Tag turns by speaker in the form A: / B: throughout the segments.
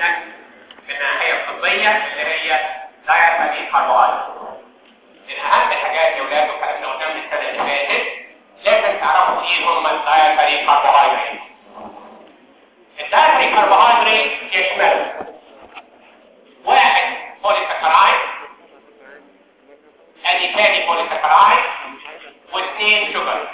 A: جدا من الناحيه الطبيه اللي هي دايت كربوهيدرات من اهم الحاجات يا ولاد وكلامنا قدام السنه اللي فاتت لازم تعرفوا ايه هم الدايتري كربوهيدرات الدايتري كربوهيدرات يشمل واحد بوليساكرايد ادي تاني بوليساكرايد واثنين شوجر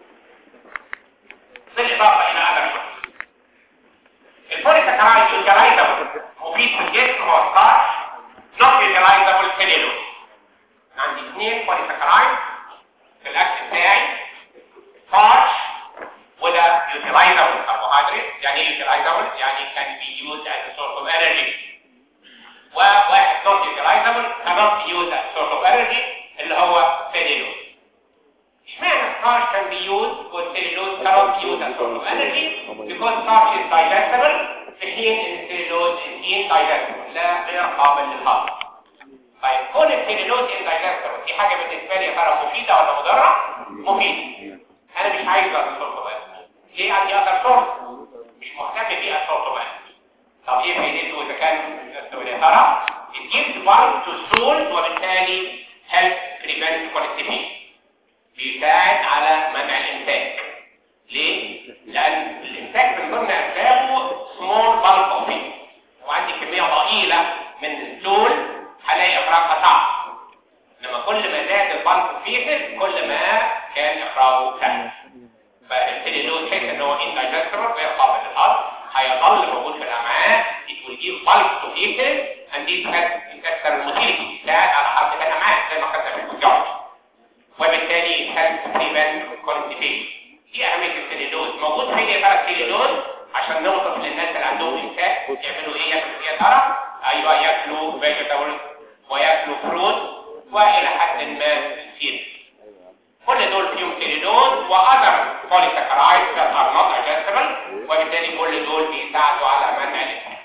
A: بالاضافه الى اخر شوجر البوليساكرايد يوتيلايزابل مفيد في الجسم هو ستارش نوت يوتيلايزابل سيلولوز عندي اثنين بوليساكرايد في الاكل بتاعي ستارش وده يوتيلايزابل كربوهيدرات يعني ايه يوتيلايزابل يعني كان بي يوز از سورس اوف انرجي وواحد نوت يوتيلايزابل cannot be used as source of energy اللي هو سيلولوز اشمعنى ستارش can be used والسيلولوز cannot be used as source of energy because starch is digestible في حين ان السيلولوز is indigestible لا غير قابل للهضم طيب كون السيلولوز indigestible دي حاجه بالنسبه لي ترى مفيده ولا مضره؟ مفيده انا مش عايز اخد سورس اوف ليه عندي اخر سورس مش مهتم بيه السورس اوف طب ايه فايدته اذا كان يا ترى it gives bulk to stool وبالتالي help prevent constipation بيساعد على منع الامساك ليه؟ لان الامساك من ضمن اسبابه small bulk of feed وعندي كميه ضئيله من الستول هلاقي اخراجها صعب لما كل ما زاد البلك فيسز كل ما كان اخراجه سهل فالسيلولوز حيث ان هو indigestible غير قابل للهضم هيظل موجود في الامعاء it will give bulk to feces and this has يكسر الموتيليتي يساعد على حركه الامعاء زي ما خدنا في الجوج وبالتالي help prevent constipation دي اهميه السيلولوز موجود فين يا ترى السيلولوز عشان نوصف للناس اللي عندهم امساك يعملوا ايه ياكلوا ايه يا ترى ايوه ياكلوا فيجيتابلز وياكلوا فروت والى حد ما فيد كل دول فيهم سيلولوز واذر بوليساكرايد that are not digestible وبالتالي كل دول بيساعدوا على منع الامساك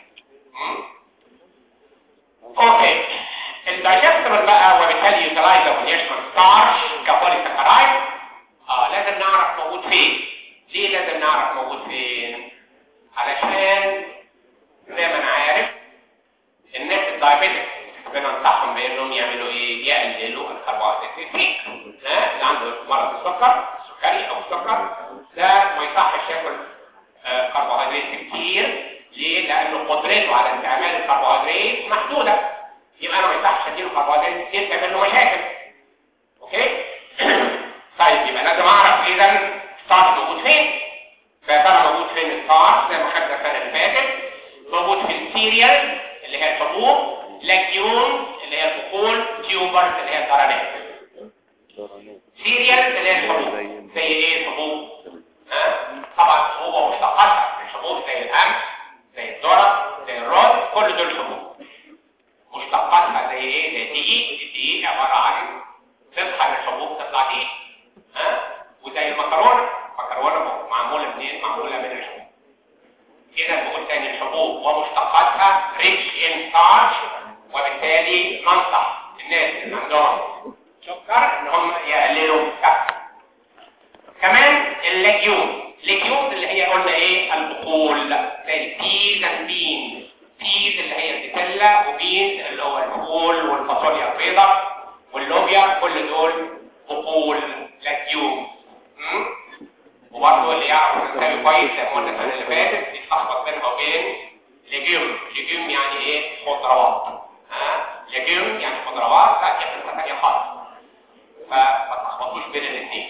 A: اوكي الدايجستبل بقى وبالتالي يوتيلايزابل يشمل ستارش كبوليساكرايد اه لازم نعرف موجود فين ليه لازم نعرف موجود فين علشان زي ما انا عارف الناس الدايبيتك بننصحهم بانهم يعملوا ايه يقللوا الكربوهيدرات الفيك ها اللي عنده مرض السكر السكري او السكر ده ما يصحش ياكل آه كربوهيدرات كتير ليه لانه قدرته على استعمال الكربوهيدرات محدوده يبقى انا ما يصحش اديله كربوهيدرات كتير تعمل له مشاكل اوكي طيب يبقى لازم اعرف اذا ستارش موجود فين فيا موجود فين الستارش زي ما خدنا السنه اللي فاتت موجود في السيريال اللي هي الحبوب لاجيون اللي هي البقول تيوبرز اللي هي الدرانات سيريال اللي هي الحبوب زي ايه الحبوب ها طبعا الحبوب ومشتقاتها الحبوب زي القمح زي الذره زي الرز كل دول حبوب مشتقاتها زي ايه زي الدقيق الدقيق عباره عن تطحن الحبوب تطلع دقيق ها وزي المكرونه مكرونه معموله منين معموله من الحبوب اذا بقول تاني الحبوب ومشتقاتها rich in starch وبالتالي ننصح الناس اللي عندهم سكر ان هم يقللوا السكر كمان الليجيوم الليجيوم اللي هي قلنا ايه البقول زي بيز اند بينز بيز اللي هي البسله وبينز اللي هو البقول والفاصوليا البيضاء واللوبيا كل دول بقول ليجيوم وبرضه اللي يعرف الاسامي كويس زي ما قلنا السنه اللي فاتت بيتلخبط بينها وبين ليجيوم ليجيوم يعني ايه خضروات ها ليجيوم يعني خضروات لا دي قصه ثانيه خالص فما تلخبطوش بين الاثنين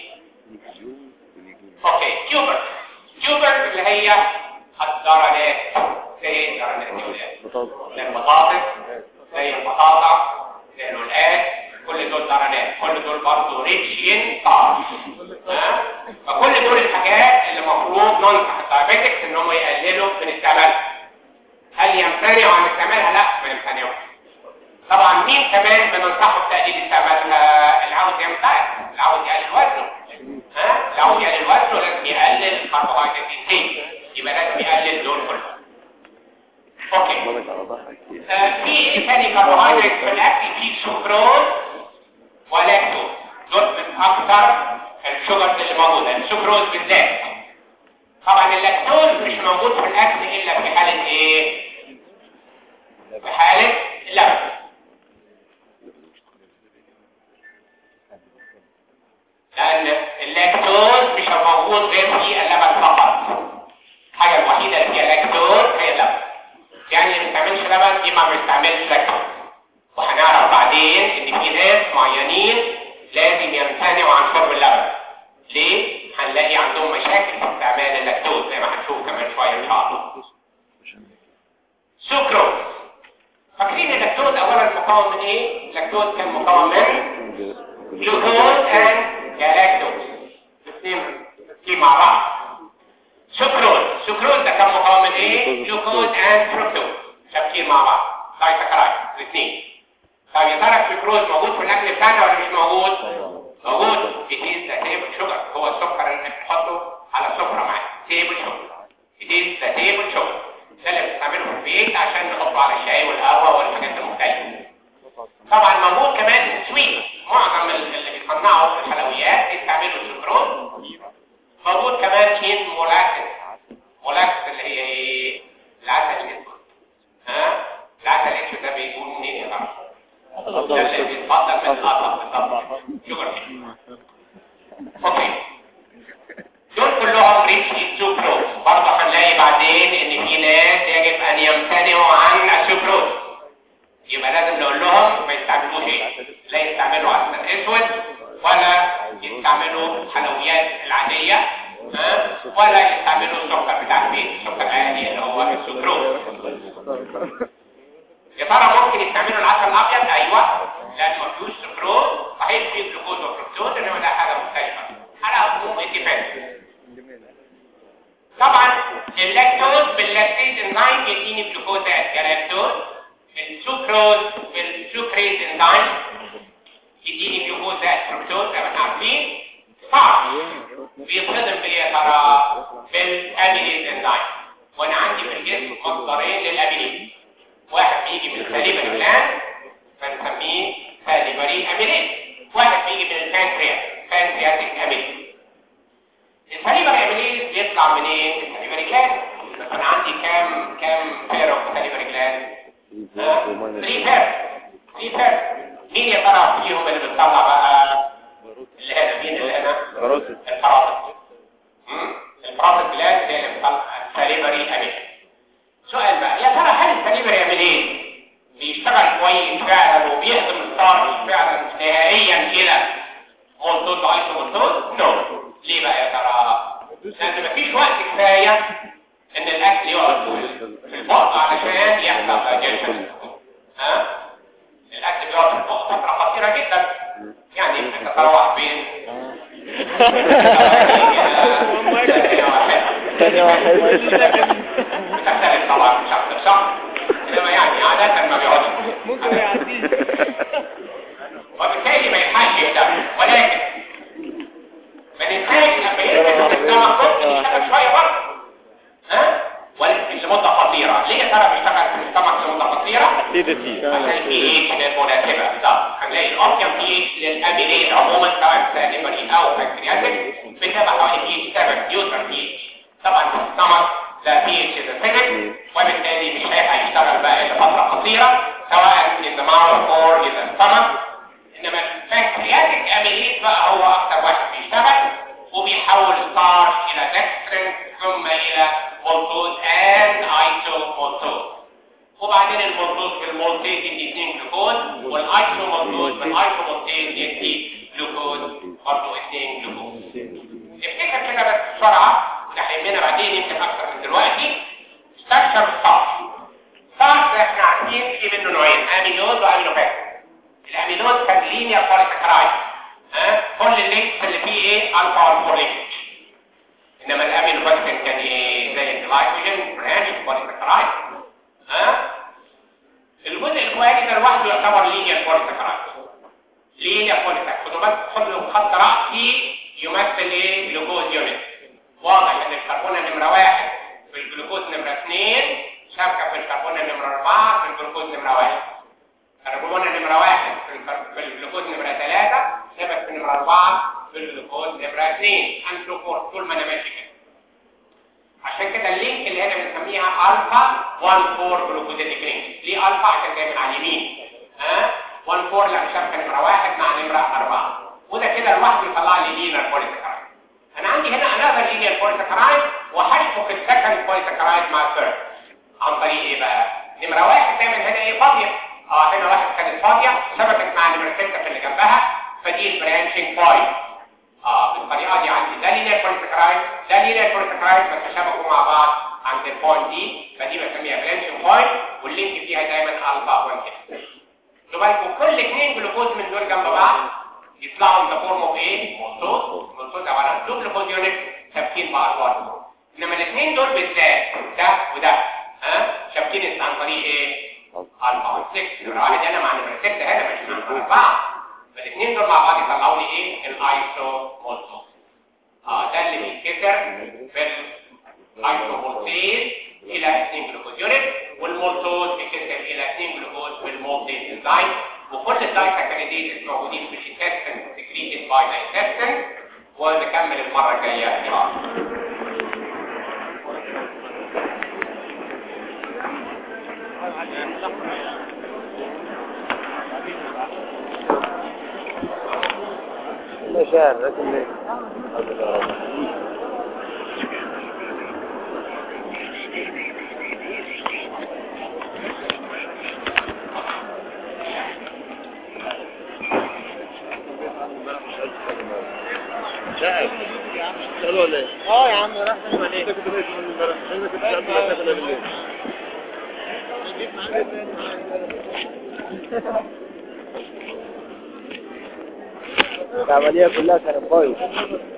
A: اوكي تيوبر تيوبر اللي هي الدرجات زي الدرجات دي زي البطاطس زي البطاطا زي الولاءات كل دول درجات كل دول برضه ريتش ان ستارش فكل دول الحاجات اللي المفروض ننصح الدايابيتكس ان هم يقللوا من استعمالها هل يمتنعوا عن استعمالها لا ما يمتنعوش طبعا مين كمان بننصحه بتقليل استعمالها اللي عاوز يمتنع اللي عاوز يقلل وزنه ها اللي عاوز يقلل وزنه لازم يقلل الكربوهيدرات الزيت يبقى لازم يقلل دول كلهم اوكي آه في ايه تاني كربوهيدرات في الاكل في سكروز ولاكتوز دول من اكثر الشجر اللي موجوده السكروز بالذات طبعا اللاكتوز مش موجود في الاكل الا في حاله ايه دي ما بيستعملش لاكتوز وهنعرف بعدين ان في ناس معينين لازم يمتنعوا عن شرب اللبن ليه؟ هنلاقي عندهم مشاكل في استعمال اللاكتوز زي ما هنشوف كمان شويه ان شاء الله سكروز فاكرين اللاكتوز اولا مكون من ايه؟ اللاكتوز كان مكون من جلوكوز اند جلاكتوز الاثنين ماسكين مع بعض سكروز سكروز ده كان مكون من ايه؟ جلوكوز اند فركتوز شابكين مع بعض دايسكرايد الاثنين طيب يا ترى السكروز موجود في الاكل بتاعنا ولا مش موجود؟ موجود it is the table sugar هو السكر اللي بنحطه على السفرة معاه table sugar it is the table sugar ده اللي بنستعمله في البيت عشان نحطه على الشاي والقهوة والحاجات المختلفة طبعا موجود كمان سويت معظم اللي بيصنعوا في الحلويات بيستعملوا السكروز موجود كمان كين مولاكس مولاكس اللي هي ايه؟ العسل الاسود ها؟ العسل الاسود ده بيكون منين يا ترى؟ ده اللي بيتفضل من القطر بالظبط شجر اوكي دول كلهم ريتش السكروز برضه هنلاقي بعدين ان في ناس يجب ان يمتنعوا عن السكروز يبقى لازم نقول لهم ما يستعملوش ايه لا يستعملوا عسل اسود ولا يستعملوا حلويات العادية ها ولا يستعملوا السكر بتاع البيت السكر العادي اللي هو السكروز يا ترى ممكن يستعملوا العسل الابيض ايوه لان ما فيهوش سكروز صحيح فيه جلوكوز وفركتوز انما ده حاجه مختلفه حاجه عموم انديبندنت طبعا اللاكتوز باللاكتيز انزيم يديني جلوكوزات كلاكتوز السكروز بالسكريز انزيم يديني جلوكوزات فركتوز زي ما احنا عارفين صعب بيتصدم بايه يا ترى بالاميليز انزيم وانا عندي في الجسم مصدرين للاميليز واحد بيجي من السليبري جلاند فنسميه سليبري اميليز واحد بيجي من البانكرياس بانكرياتيك اميليز السليبري اميليز بيطلع منين؟ من السليبري جلاند بس انا عندي كام كام بير اوف سليبري جلاند؟ 3 بير 3 بير مين يا ترى فيهم اللي بتطلع بقى اللي هنا مين اللي هنا؟
B: كاروتيد
A: الفراتب الفراتب جلاند هي اللي بتطلع السليبري اميليز سؤال بقى يا ترى هل السليبر يعمل ايه بيشتغل كويس فعلا وبيهضم الطارش فعلا نهائيا كده مولتوز وعيش مولتوز نو ليه بقى يا ترى لان مفيش وقت كفايه ان الاكل يقعد في البق علشان يحصل دايجيشن ها الاكل بيقعد في البق فتره قصيره جدا يعني يمكن تتراوح بين
B: ثانية واحدة
A: بتختلف طبعا من شخص لشخص انما يعني عادة ما بيقعدش
C: ممكن ما يعديش
A: وبالتالي ما ينفعش يهدم ولكن ما ننساش لما يثبت في السمك ممكن يشتغل شوية برضه ها ولكن لمدة قصيرة ليه يا ترى بيشتغل في السمك لمدة قصيرة؟
B: اسيدتي
A: عشان البي اتش المناسبة بالظبط هنلاقي الاوبتيم بي اتش للاميليز عموما سواء ساليبري او بنكرياتيك بتبقى حوالي بي اتش 7 نيوترال بي اتش طبعا في السمك لا بي اتش اسيدك وبالتالي مش هيبقى يشتغل بقى لفترة قصيرة سواء in the mouth or in the stomach انما البنكرياتيك اميليز بقى هو اكتر واحد بيشتغل وبيحول ستارش الى دكسترين ثم الى مولتوز and ايسومولتوز وبعدين المولتوز بالمولتيز يدي 2 جلوكوز والايسومولتوز بالايسومولتيز يدي جلوكوز برضه 2 جلوكوز افتكر كده بس بسرعه ده هيهمنا بعدين يمكن اكتر من دلوقتي ستراكشر ستارش ستارش احنا عارفين في منه نوعين اميلوز واميلوفات الاميلوز كان لينير بوليساكرايد ها كل اللينكس اللي فيه ايه الفا والفور لينكس انما الاميلوفات كان ايه زي الجلايكوجين برانش بوليساكرايد ها الجزء الكواري ده لوحده يعتبر لينير بوليساكرايد لينير بوليساكرايد خدوا بس خدوا خط رأسي يمثل ايه جلوكوز يونت واضح ان الكربون نمرة واحد في الجلوكوز نمرة اثنين شبكة في الكربون نمرة اربعة في الجلوكوز نمرة واحد كربون نمرة واحد في الكر- في الجلوكوز نمرة ثلاثة ثبت في نمرة أربعة في الجلوكوز نمرة اثنين and so forth طول ما أنا ماشي كده عشان كده اللينك اللي هنا بنسميها الفا 1 4 جلوكوزيتيك لينك ليه الفا عشان جاي من على اليمين ها 1 4 لان شبكه نمره واحد مع نمره أربعة وده كده لوحده يطلع لي لينير بوليساكرايد انا عندي هنا انذر لينير بوليساكرايد وهشبك السكند بوليساكرايد مع الثيرد عن طريق ايه بقى نمره واحد دايما هنا ايه فاضيه اه هنا واحد كانت فاضيه شبكت مع نمره 6 في اللي جنبها فدي البرانشنج بوينت اه بالطريقه دي عندي ده لينير بوليساكرايد ده لينير بوليساكرايد بس شبكوا مع بعض عند البوينت دي فدي بسميها برانشنج بوينت واللينك فيها دايما الفا 1 كده خدوا بالكم كل اثنين جلوكوز من دول جنب بعض يطلعوا ان فورم اوف ايه مولتوز مولتوز عباره عن تو جلوكوز يونت ثابتين مع بعض انما الاثنين دول بالذات ده وده ها شابكين عن طريق ايه الفا 6 نمره واحد هنا مع نمره 6 هنا ماشي مع نمره 4 فالاثنين دول مع بعض يطلعوا لي ايه الايسو مولتوز اه ده اللي بيتكسر في الايسومولتيز الى 2 جلوكوز يونت والمولتوز بيتكسر الى 2 جلوكوز بالمولتيز انزيم وكل الدايساكريديز موجودين في الانتستين سكريتد باي ذا انتستين ونكمل المره الجايه ان شاء الله
B: مشاعر لكن ليه شاعر قالوا ولا ايه؟
C: اه يا عم راح فين
B: انت كنت ماشي من امبارح انت كنت بتعمل لك كده بالليل العملية كلها كانت بايظ